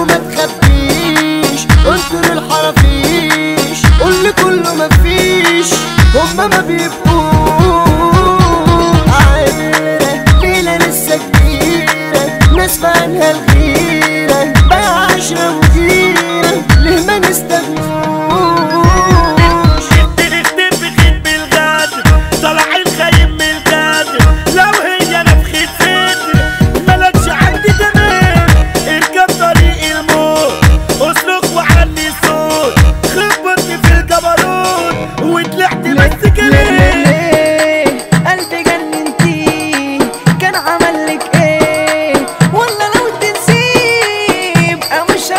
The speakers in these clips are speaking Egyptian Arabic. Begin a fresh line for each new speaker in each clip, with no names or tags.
وما تخبيش قلت للحرافيش قول لي كله مفيش هما ما بيبقوش عيرة ليلة لسه كبيرة ناس فانها الغيرة بقى عشرة وجيرة ليه ما نستغنوش
تختم بخيط بالغدر طلع الخاين من الجدر لو هي نفخة صدر ملكش عندي تمام اركب طريق الموت اصرخ وعلي الصوت خبطني في الجبروت وطلعت بس كلام
ليه قلبي جننتي كان عمل لك ايه ولا لو تنسيه يبقى مش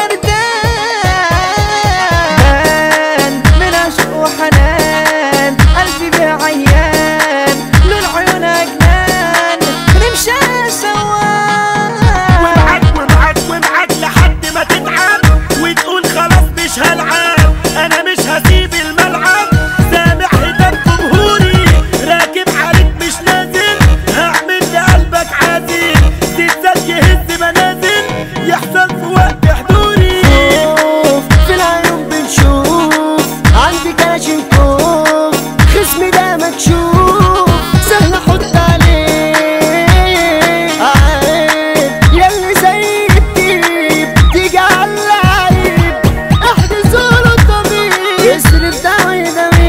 هردان من عشق وحنان قلبي بعيان لون عيونها جنان نمشي سوا
ومعاك ومعاك ومعاك لحد ما تتعب وتقول خلاص مش هلعب انا مش هسيب الملعب سامع هتاف جمهوري راكب عليك مش نازل هعمل لقلبك عازل تتزل يهز منازل يحصل في وقت حضوري
خوف في العيون بنشوف عندي كلاشينكوف خصمي ده مكشوف سهل احط عليه عيب ياللي زي الديب تيجي على اللعيب احجز له الطبيب يصرف دعوي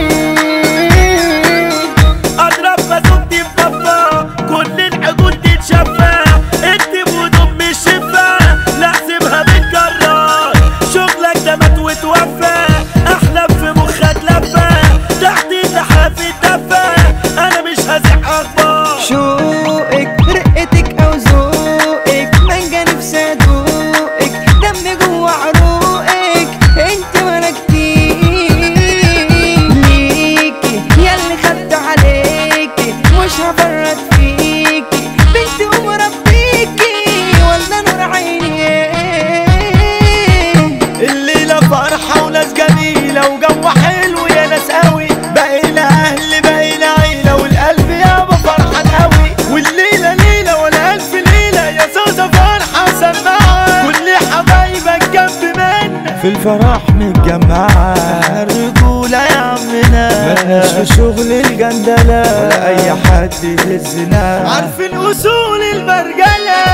دميب
اضرب بزوجتي بضفة كل العقول تتشفى اكتب ودم الشفا لا سيبها بالجرار شغلك ده مات وتوفى احلم في مخك لفة تحت اللحاف الدفة انا مش هزع اخبار
شوقك رقتك او ذوقك مانجا نفسي ادوقك دمي جوا عروقك انت ملكتي ليكي ياللي خدت عليكي مش هفرط فيكي بنت ومربيكي ولا نور عيني
الليلة فرحة وناس جميلة وجو حلو يا ناس قوي بقينا أهل بقينا عيلة والقلب يابا فرحان قوي والليلة ليلة ولا ألف ليلة يا زوزة فرحة سماعة كل حبايبك جنب منا في الفرح متجمعة الرجولة يا عمنا ملناش في شغل الجندلة ولا أي حد يهزنا عارفين أصول المرجلة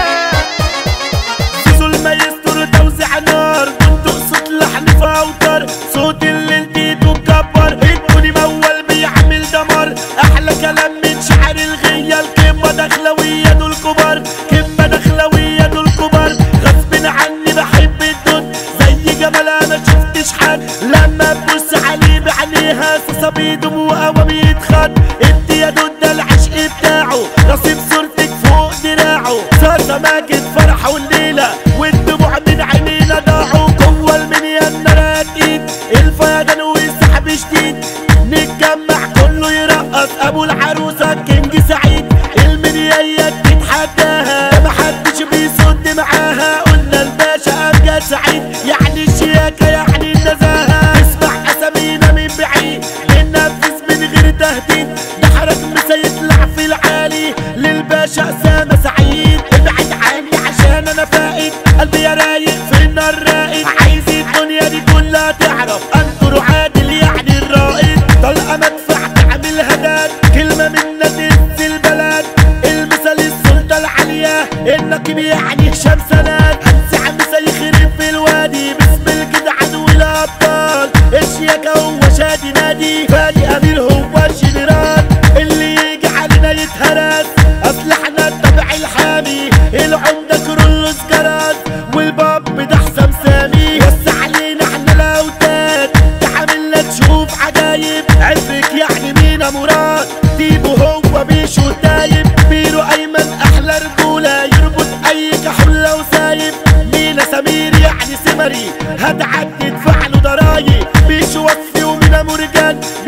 زول ما يستر توزيع نار كنت اقصد لحن في اوتر صوت اللي انتيته مكبر ادوني موال بيعمل دمار احلى كلام من شعر الغية الكلمة دخلوية دول كبار كلمة دخلوية دول كبار غصب عني بحب الدود زي جمال انا شفتش حد لما تبص عليه بعينيها صاصة بدموعه وبيتخد انت يا دود ده العشق بتاعه رصيد صورتك فوق دراعه صاصة ماجد فرحة والليلة والدموع من عينينا ضاعوا جوه المنيا راكين الفيضان والسحب شديد نتجمع كله يرقص ابو العروسة كينج سعيد المنيا تتحداها محدش بيصد معاها قلنا الباشا امجد سعيد يعني الشياكة يعني النزاهة اسمع اسامينا من بعيد ننفذ من غير تهديد ده حرك مسيطلع في العالي للباشا اسامة سعيد ابعد عني عشان انا فايد قلبي يا رايق في النار رايد عايز الدنيا دي كلها تعرف انظر عادل يعني الرائد طلقة مدفع تعمل هداد كلمة منا تهز البلد المثل السلطة العالية انك يعني هشام سند هنسع مسيخرب في الوادي باسم الجدعان والابطال الشياكة هو شادي نادي فادي امير هو الجنرال اللي يجي علينا يتهرس اسلحنا التبع الحامي العمدة كرولوس جراد والباب ده حسام سامي وسع علينا احنا الاوتاد تعامل لا تشوف عجايب عفرك يعني مينا مراد ديبو هو بيشو تايب بيرو ايمن احلى رجولة يربط اي كحولة وسايب مينا سمير يعني سمري هتعدي ادفع له ضرايب بيشو وصفي ومينا مرجان